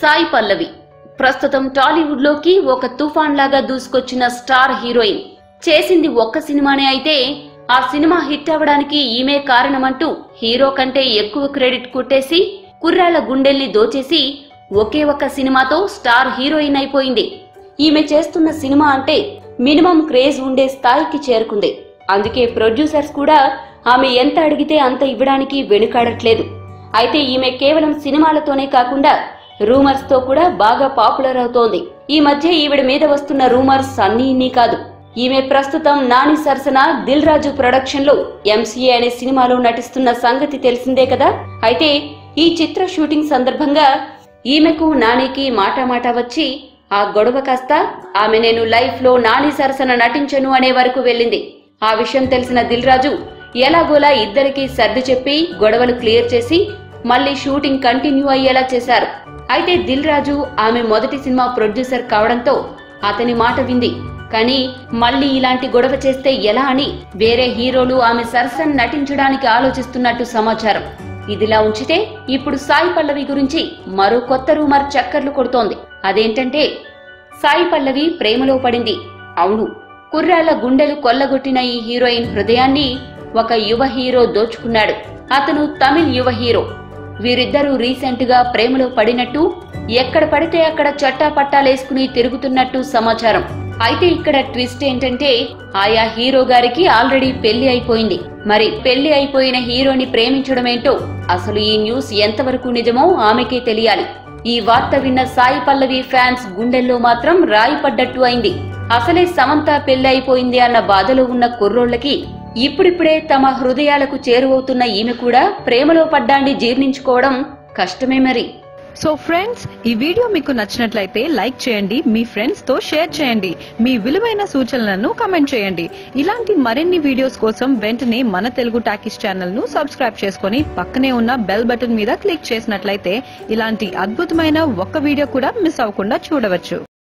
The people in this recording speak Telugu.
సాయి పల్లవి ప్రస్తుతం టాలీవుడ్ లోకి ఒక తుఫాన్ లాగా దూసుకొచ్చిన స్టార్ హీరోయిన్ చేసింది ఒక్క సినిమానే అయితే ఆ సినిమా హిట్ అవ్వడానికి ఈమె కారణమంటూ హీరో కంటే ఎక్కువ క్రెడిట్ కొట్టేసి కుర్రాళ్ళ గుండెల్ని దోచేసి ఒకే ఒక్క సినిమాతో స్టార్ హీరోయిన్ అయిపోయింది ఈమె చేస్తున్న సినిమా అంటే మినిమం క్రేజ్ ఉండే స్థాయికి చేరుకుంది అందుకే ప్రొడ్యూసర్స్ కూడా ఆమె ఎంత అడిగితే అంత ఇవ్వడానికి వెనుకాడట్లేదు అయితే ఈమె కేవలం సినిమాలతోనే కాకుండా రూమర్స్ తో కూడా బాగా పాపులర్ అవుతోంది ఈ మధ్య ఈవిడ మీద వస్తున్న రూమర్స్ అన్నీ ఇన్ని కాదు ఈమె ప్రస్తుతం నాని సరసన దిల్ రాజు ప్రొడక్షన్ లో ఎంసీఏ అనే సినిమాలో నటిస్తున్న సంగతి తెలిసిందే కదా అయితే ఈ చిత్ర షూటింగ్ సందర్భంగా ఈమెకు నానికి మాట వచ్చి ఆ గొడవ కాస్త ఆమె నేను లైఫ్ లో నాని సరసన నటించను అనే వరకు వెళ్ళింది ఆ విషయం తెలిసిన దిల్ రాజు ఎలాగోలా ఇద్దరికి సర్ది చెప్పి గొడవలు క్లియర్ చేసి మళ్ళీ షూటింగ్ కంటిన్యూ అయ్యేలా చేశారు అయితే దిల్ రాజు ఆమె మొదటి సినిమా ప్రొడ్యూసర్ కావడంతో అతని మాట వింది కానీ మళ్ళీ ఇలాంటి గొడవ చేస్తే ఎలా అని వేరే హీరోలు ఆమె సరసన నటించడానికి ఆలోచిస్తున్నట్టు సమాచారం ఇదిలా ఉంచితే ఇప్పుడు సాయి పల్లవి గురించి మరో కొత్త రూమర్ చక్కర్లు కొడుతోంది అదేంటంటే సాయి పల్లవి ప్రేమలో పడింది అవును కుర్రాళ్ల గుండెలు కొల్లగొట్టిన ఈ హీరోయిన్ హృదయాన్ని ఒక యువ హీరో దోచుకున్నాడు అతను తమిళ్ యువ హీరో వీరిద్దరూ రీసెంట్ గా ప్రేమలో పడినట్టు ఎక్కడ పడితే అక్కడ చట్టా పట్టాలేసుకుని తిరుగుతున్నట్టు సమాచారం అయితే ఇక్కడ ట్విస్ట్ ఏంటంటే ఆయా హీరో గారికి ఆల్రెడీ పెళ్లి అయిపోయింది మరి పెళ్లి అయిపోయిన హీరోని ప్రేమించడమేంటో అసలు ఈ న్యూస్ ఎంతవరకు నిజమో ఆమెకే తెలియాలి ఈ వార్త విన్న సాయి పల్లవి ఫ్యాన్స్ గుండెల్లో మాత్రం రాయి పడ్డట్టు అయింది అసలే సమంత పెళ్లి అయిపోయింది అన్న బాధలో ఉన్న కుర్రోళ్లకి ఇప్పుడిప్పుడే తమ హృదయాలకు చేరువవుతున్న ఈమె కూడా ప్రేమలో పడ్డాన్ని జీర్ణించుకోవడం కష్టమే మరి సో ఫ్రెండ్స్ ఈ వీడియో మీకు నచ్చినట్లయితే లైక్ చేయండి మీ ఫ్రెండ్స్ తో షేర్ చేయండి మీ విలువైన సూచనలను కమెంట్ చేయండి ఇలాంటి మరిన్ని వీడియోస్ కోసం వెంటనే మన తెలుగు టాకీస్ ఛానల్ ను సబ్స్క్రైబ్ చేసుకుని పక్కనే ఉన్న బెల్ బటన్ మీద క్లిక్ చేసినట్లయితే ఇలాంటి అద్భుతమైన ఒక్క వీడియో కూడా మిస్ అవ్వకుండా చూడవచ్చు